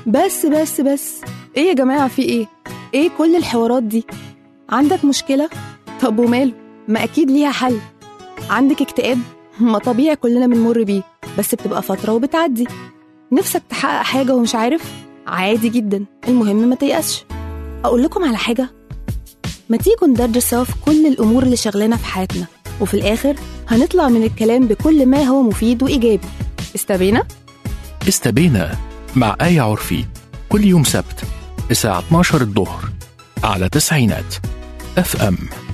بس بس بس ايه يا جماعة في ايه؟ ايه كل الحوارات دي؟ عندك مشكلة؟ طب وماله؟ ما أكيد ليها حل عندك اكتئاب؟ ما طبيعي كلنا بنمر بيه بس بتبقى فترة وبتعدي نفسك تحقق حاجة ومش عارف؟ عادي جدا المهم ما تيأسش أقول لكم على حاجة؟ ما تيجوا ندرج سوا في كل الأمور اللي شغلنا في حياتنا وفي الآخر هنطلع من الكلام بكل ما هو مفيد وإيجابي استبينا؟ استبينا مع آية عرفي كل يوم سبت الساعة 12 الظهر على تسعينات اف ام